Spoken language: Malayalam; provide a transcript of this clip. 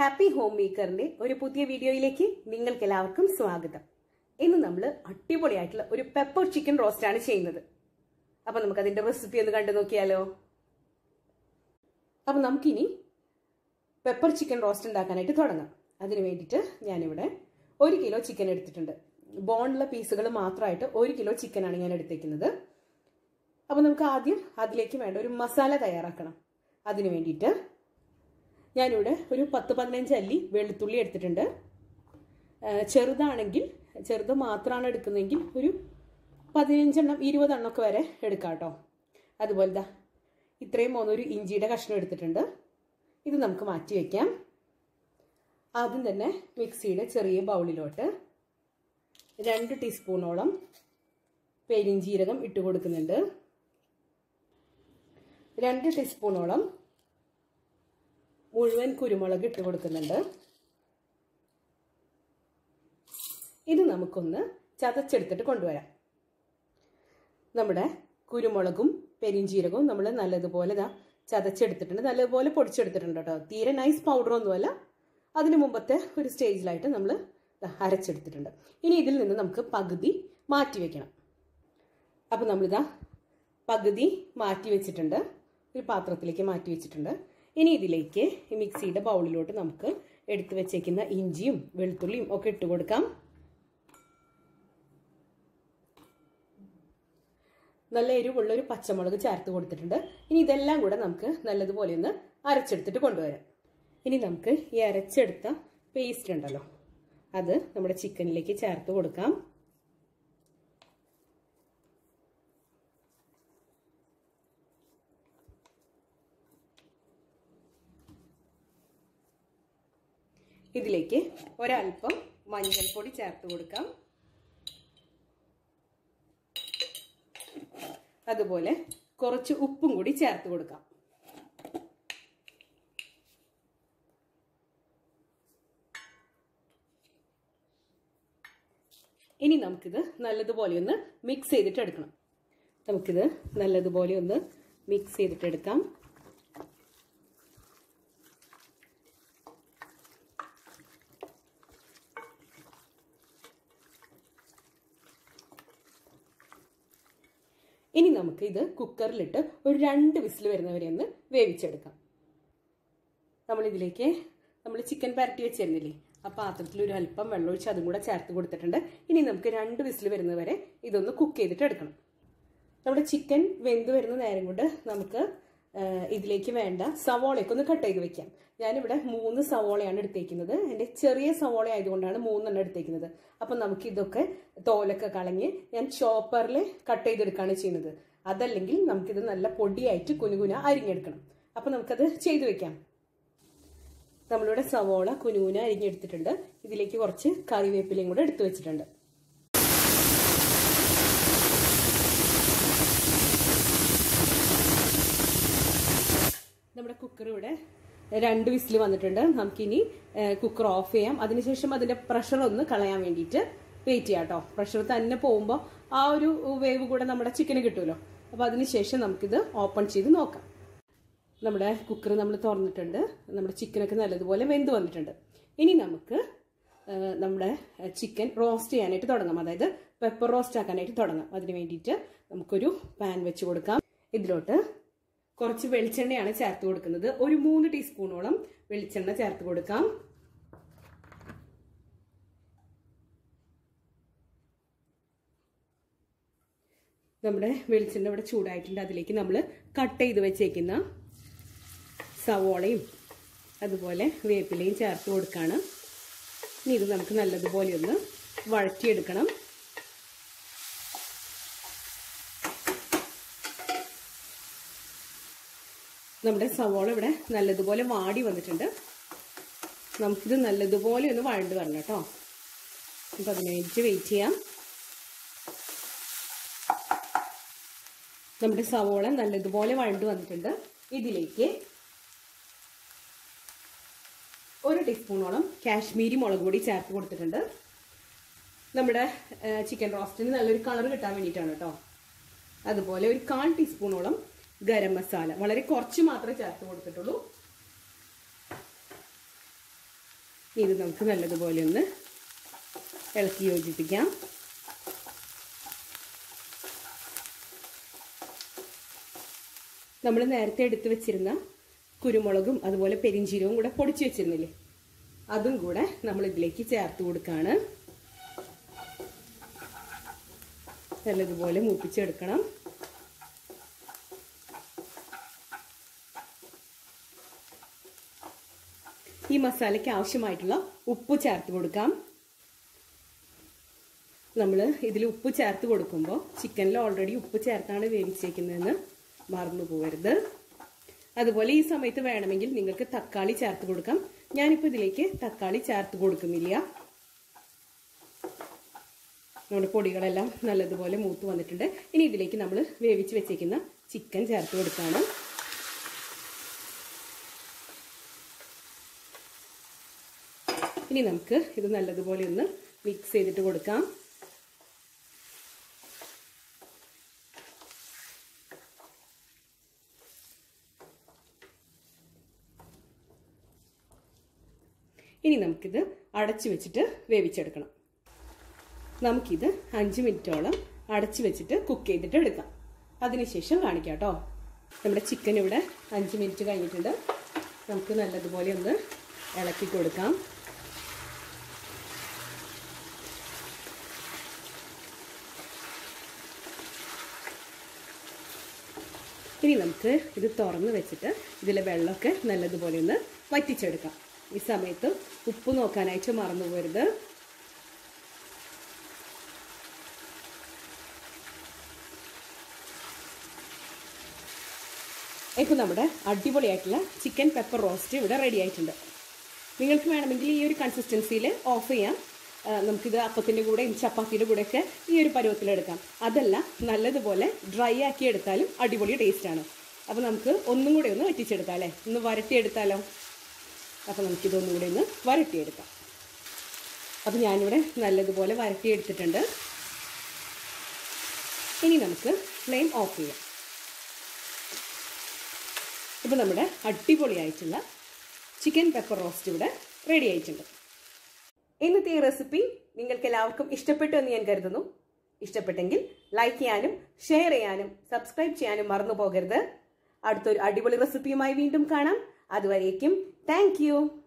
ഹാപ്പി ഹോം മേക്കറിന്റെ ഒരു പുതിയ വീഡിയോയിലേക്ക് നിങ്ങൾക്ക് എല്ലാവർക്കും സ്വാഗതം ഇന്ന് നമ്മൾ അടിപൊളിയായിട്ടുള്ള ഒരു പെപ്പർ ചിക്കൻ റോസ്റ്റ് ആണ് ചെയ്യുന്നത് അപ്പൊ നമുക്ക് അതിന്റെ റെസിപ്പി ഒന്ന് കണ്ടു നോക്കിയാലോ അപ്പൊ നമുക്കിനി പെപ്പർ ചിക്കൻ റോസ്റ്റ് ഉണ്ടാക്കാനായിട്ട് തുടങ്ങാം അതിന് വേണ്ടിയിട്ട് ഞാനിവിടെ ഒരു കിലോ ചിക്കൻ എടുത്തിട്ടുണ്ട് ബോണുള്ള പീസുകൾ മാത്രമായിട്ട് ഒരു കിലോ ചിക്കനാണ് ഞാൻ എടുത്തേക്കുന്നത് അപ്പോൾ നമുക്ക് ആദ്യം അതിലേക്ക് വേണ്ട ഒരു മസാല തയ്യാറാക്കണം അതിന് വേണ്ടിയിട്ട് ഞാനിവിടെ ഒരു പത്ത് പതിനഞ്ച് അല്ലി വെളുത്തുള്ളി എടുത്തിട്ടുണ്ട് ചെറുതാണെങ്കിൽ ചെറുത് മാത്രമാണ് എടുക്കുന്നതെങ്കിൽ ഒരു പതിനഞ്ചെണ്ണം ഇരുപതെണ്ണമൊക്കെ വരെ എടുക്കാം കേട്ടോ അതുപോലെ ദാ ഇത്രയും പോകുന്നൊരു ഇഞ്ചിയുടെ കഷ്ണം എടുത്തിട്ടുണ്ട് ഇത് നമുക്ക് മാറ്റി വയ്ക്കാം ആദ്യം തന്നെ മിക്സിയുടെ ചെറിയ ബൗളിലോട്ട് രണ്ട് ടീസ്പൂണോളം പെരിഞ്ചീരകം ഇട്ട് കൊടുക്കുന്നുണ്ട് രണ്ട് ടീസ്പൂണോളം മുഴുവൻ കുരുമുളക് ഇട്ട് കൊടുക്കുന്നുണ്ട് ഇത് നമുക്കൊന്ന് ചതച്ചെടുത്തിട്ട് കൊണ്ടുവരാം നമ്മുടെ കുരുമുളകും പെരിഞ്ചീരകവും നമ്മൾ നല്ലതുപോലെ ഇതാ ചതച്ചെടുത്തിട്ടുണ്ട് നല്ലതുപോലെ പൊടിച്ചെടുത്തിട്ടുണ്ട് കേട്ടോ തീരെ നൈസ് പൗഡർ ഒന്നുമല്ല അതിന് മുമ്പത്തെ ഒരു സ്റ്റേജിലായിട്ട് നമ്മൾ അരച്ചെടുത്തിട്ടുണ്ട് ഇനി ഇതിൽ നിന്ന് നമുക്ക് പകുതി മാറ്റി വെക്കണം അപ്പോൾ നമ്മളിതാ പകുതി മാറ്റി വെച്ചിട്ടുണ്ട് ഒരു പാത്രത്തിലേക്ക് മാറ്റി വെച്ചിട്ടുണ്ട് ഇനി ഇതിലേക്ക് ഈ മിക്സിയുടെ ബൗളിലോട്ട് നമുക്ക് എടുത്തു വെച്ചേക്കുന്ന ഇഞ്ചിയും വെളുത്തുള്ളിയും ഒക്കെ ഇട്ട് കൊടുക്കാം നല്ല എരിവുള്ള ഒരു പച്ചമുളക് ചേർത്ത് കൊടുത്തിട്ടുണ്ട് ഇനി ഇതെല്ലാം കൂടെ നമുക്ക് നല്ലതുപോലെ ഒന്ന് അരച്ചെടുത്തിട്ട് കൊണ്ടുവരാം ഇനി നമുക്ക് ഈ അരച്ചെടുത്ത പേസ്റ്റ് ഉണ്ടല്ലോ അത് നമ്മുടെ ചിക്കനിലേക്ക് ചേർത്ത് കൊടുക്കാം ഇതിലേക്ക് ഒരൽപ്പം മഞ്ഞൾപ്പൊടി ചേർത്ത് കൊടുക്കാം അതുപോലെ കുറച്ച് ഉപ്പും കൂടി ചേർത്ത് കൊടുക്കാം ഇനി നമുക്കിത് നല്ലതുപോലെ ഒന്ന് മിക്സ് ചെയ്തിട്ട് എടുക്കണം നമുക്കിത് നല്ലതുപോലെ ഒന്ന് മിക്സ് ചെയ്തിട്ട് എടുക്കാം ഇനി നമുക്ക് ഇത് കുക്കറിലിട്ട് ഒരു രണ്ട് വിസിൽ വരുന്നവരെ ഒന്ന് വേവിച്ചെടുക്കാം നമ്മളിതിലേക്ക് നമ്മൾ ചിക്കൻ പരട്ടി വെച്ചിരുന്നില്ലേ ആ പാത്രത്തിൽ ഒരു അല്പം വെള്ളം ഒഴിച്ച് അതും കൂടെ ചേർത്ത് കൊടുത്തിട്ടുണ്ട് ഇനി നമുക്ക് രണ്ട് വിസിൽ വരുന്നവരെ ഇതൊന്ന് കുക്ക് ചെയ്തിട്ട് എടുക്കണം നമ്മുടെ ചിക്കൻ വെന്ത് വരുന്ന നേരം കൊണ്ട് നമുക്ക് ഇതിലേക്ക് വേണ്ട സവോളയൊക്കെ ഒന്ന് കട്ട് ചെയ്ത് വെക്കാം ഞാനിവിടെ മൂന്ന് സവോളയാണ് എടുത്തേക്കുന്നത് എൻ്റെ ചെറിയ സവോള ആയതുകൊണ്ടാണ് മൂന്നെണ്ണം എടുത്തേക്കുന്നത് അപ്പം നമുക്ക് ഇതൊക്കെ തോലൊക്കെ കളഞ്ഞ് ഞാൻ ചോപ്പറിൽ കട്ട് ചെയ്തെടുക്കുകയാണ് ചെയ്യുന്നത് അതല്ലെങ്കിൽ നമുക്കിത് നല്ല പൊടിയായിട്ട് കുനുകുന അരിഞ്ഞെടുക്കണം അപ്പം നമുക്കത് ചെയ്തു വെക്കാം നമ്മളിവിടെ സവോള കുനുകുന അരിഞ്ഞെടുത്തിട്ടുണ്ട് ഇതിലേക്ക് കുറച്ച് കറിവേപ്പിലയും കൂടെ എടുത്തു വെച്ചിട്ടുണ്ട് നമ്മുടെ കുക്കർ ഇവിടെ രണ്ട് വിസിൽ വന്നിട്ടുണ്ട് നമുക്കിനി കുക്കർ ഓഫ് ചെയ്യാം അതിനുശേഷം അതിന്റെ പ്രഷർ ഒന്ന് കളയാൻ വേണ്ടിയിട്ട് വെയിറ്റ് ചെയ്യാം കേട്ടോ പ്രഷർ തന്നെ പോകുമ്പോൾ ആ ഒരു വേവ് കൂടെ നമ്മുടെ ചിക്കന് കിട്ടുമല്ലോ അപ്പോൾ അതിനുശേഷം നമുക്കിത് ഓപ്പൺ ചെയ്ത് നോക്കാം നമ്മുടെ കുക്കർ നമ്മൾ തുറന്നിട്ടുണ്ട് നമ്മുടെ ചിക്കനൊക്കെ നല്ലതുപോലെ വെന്ത് വന്നിട്ടുണ്ട് ഇനി നമുക്ക് നമ്മുടെ ചിക്കൻ റോസ്റ്റ് ചെയ്യാനായിട്ട് തുടങ്ങാം അതായത് പെപ്പർ റോസ്റ്റ് ആക്കാനായിട്ട് തുടങ്ങാം അതിന് വേണ്ടിയിട്ട് നമുക്കൊരു പാൻ വെച്ച് കൊടുക്കാം ഇതിലോട്ട് കുറച്ച് വെളിച്ചെണ്ണയാണ് ചേർത്ത് കൊടുക്കുന്നത് ഒരു മൂന്ന് ടീസ്പൂണോളം വെളിച്ചെണ്ണ ചേർത്ത് കൊടുക്കാം നമ്മുടെ വെളിച്ചെണ്ണ ഇവിടെ ചൂടായിട്ടുണ്ട് അതിലേക്ക് നമ്മൾ കട്ട് ചെയ്ത് വെച്ചേക്കുന്ന സവോളയും അതുപോലെ വേപ്പിലയും ചേർത്ത് കൊടുക്കുകയാണ് ഇനി ഇത് നമുക്ക് നല്ലതുപോലെ ഒന്ന് വഴറ്റിയെടുക്കണം നമ്മുടെ സവോള ഇവിടെ നല്ലതുപോലെ വാടി വന്നിട്ടുണ്ട് നമുക്കിത് നല്ലതുപോലെ ഒന്ന് വഴണ്ട് വരണം കേട്ടോ പതിനഞ്ച് വെയിറ്റ് ചെയ്യാം നമ്മുടെ സവോള നല്ലതുപോലെ വഴണ്ട് വന്നിട്ടുണ്ട് ഇതിലേക്ക് ഒരു ടീസ്പൂണോളം കാശ്മീരി മുളക് പൊടി ചേർത്ത് കൊടുത്തിട്ടുണ്ട് നമ്മുടെ ചിക്കൻ റോസ്റ്റിന് നല്ലൊരു കളർ കിട്ടാൻ വേണ്ടിയിട്ടാണ് കേട്ടോ അതുപോലെ ഒരു കാൽ ടീസ്പൂണോളം ഗരം മസാല വളരെ കുറച്ച് മാത്രമേ ചേർത്ത് കൊടുത്തിട്ടുള്ളൂ ഇത് നമുക്ക് നല്ലതുപോലെ ഒന്ന് ഇളക്കി യോജിപ്പിക്കാം നമ്മൾ നേരത്തെ എടുത്തു വെച്ചിരുന്ന കുരുമുളകും അതുപോലെ പെരിഞ്ചീരവും കൂടെ പൊടിച്ചു വെച്ചിരുന്നില്ലേ അതും കൂടെ നമ്മൾ ഇതിലേക്ക് ചേർത്ത് കൊടുക്കുകയാണ് നല്ലതുപോലെ മൂപ്പിച്ചെടുക്കണം ഈ മസാലയ്ക്ക് ആവശ്യമായിട്ടുള്ള ഉപ്പ് ചേർത്ത് കൊടുക്കാം നമ്മൾ ഇതിൽ ഉപ്പ് ചേർത്ത് കൊടുക്കുമ്പോൾ ചിക്കനിൽ ഓൾറെഡി ഉപ്പ് ചേർത്താണ് വേവിച്ചേക്കുന്നതെന്ന് മറന്നു പോകരുത് അതുപോലെ ഈ സമയത്ത് വേണമെങ്കിൽ നിങ്ങൾക്ക് തക്കാളി ചേർത്ത് കൊടുക്കാം ഞാനിപ്പോൾ ഇതിലേക്ക് തക്കാളി ചേർത്ത് കൊടുക്കുന്നില്ല നമ്മുടെ പൊടികളെല്ലാം നല്ലതുപോലെ മൂത്ത് വന്നിട്ടുണ്ട് ഇനി ഇതിലേക്ക് നമ്മൾ വേവിച്ച് വെച്ചേക്കുന്ന ചിക്കൻ ചേർത്ത് കൊടുക്കുകയാണ് ഇനി നമുക്ക് ഇത് നല്ലതുപോലെ ഒന്ന് മിക്സ് ചെയ്തിട്ട് കൊടുക്കാം ഇനി നമുക്കിത് അടച്ചു വെച്ചിട്ട് വേവിച്ചെടുക്കണം നമുക്കിത് അഞ്ച് മിനിറ്റോളം അടച്ചു വെച്ചിട്ട് കുക്ക് ചെയ്തിട്ട് എടുക്കാം അതിനുശേഷം കാണിക്കാം കേട്ടോ നമ്മുടെ ചിക്കൻ ഇവിടെ അഞ്ച് മിനിറ്റ് കഴിഞ്ഞിട്ടുണ്ട് നമുക്ക് നല്ലതുപോലെ ഒന്ന് ഇളക്കി കൊടുക്കാം ഇനി നമുക്ക് ഇത് തുറന്ന് വെച്ചിട്ട് ഇതിലെ വെള്ളമൊക്കെ നല്ലതുപോലെ ഒന്ന് വറ്റിച്ചെടുക്കാം ഈ സമയത്ത് ഉപ്പ് നോക്കാനായിട്ട് മറന്നു പോരുത് ഇപ്പോൾ നമ്മുടെ അടിപൊളിയായിട്ടുള്ള ചിക്കൻ പെപ്പർ റോസ്റ്റ് ഇവിടെ റെഡി ആയിട്ടുണ്ട് നിങ്ങൾക്ക് വേണമെങ്കിൽ ഈ ഒരു കൺസിസ്റ്റൻസിയിൽ ഓഫ് ചെയ്യാം നമുക്കിത് അപ്പത്തിൻ്റെ കൂടെയും ചപ്പാത്തിയുടെ കൂടെയൊക്കെ ഈ ഒരു പരുവത്തിലെടുക്കാം അതല്ല നല്ലതുപോലെ ഡ്രൈ ആക്കി എടുത്താലും അടിപൊളി ടേസ്റ്റാണ് അപ്പോൾ നമുക്ക് ഒന്നും കൂടെ ഒന്ന് വറ്റിച്ചെടുക്കാം അല്ലേ ഒന്ന് വരട്ടിയെടുത്താലോ അപ്പോൾ നമുക്കിതൊന്നും കൂടെ ഒന്ന് വരട്ടിയെടുക്കാം അപ്പോൾ ഞാനിവിടെ നല്ലതുപോലെ വരട്ടിയെടുത്തിട്ടുണ്ട് ഇനി നമുക്ക് ഫ്ലെയിം ഓഫ് ചെയ്യാം ഇപ്പോൾ നമ്മുടെ അടിപൊളിയായിട്ടുള്ള ചിക്കൻ പെപ്പർ റോസ്റ്റ് ഇവിടെ റെഡി ആയിട്ടുണ്ട് ഇന്നത്തെ ഈ റെസിപ്പി നിങ്ങൾക്ക് എല്ലാവർക്കും ഇഷ്ടപ്പെട്ടു എന്ന് ഞാൻ കരുതുന്നു ഇഷ്ടപ്പെട്ടെങ്കിൽ ലൈക്ക് ചെയ്യാനും ഷെയർ ചെയ്യാനും സബ്സ്ക്രൈബ് ചെയ്യാനും മറന്നു പോകരുത് അടുത്തൊരു അടിപൊളി റെസിപ്പിയുമായി വീണ്ടും കാണാം അതുവരേക്കും താങ്ക്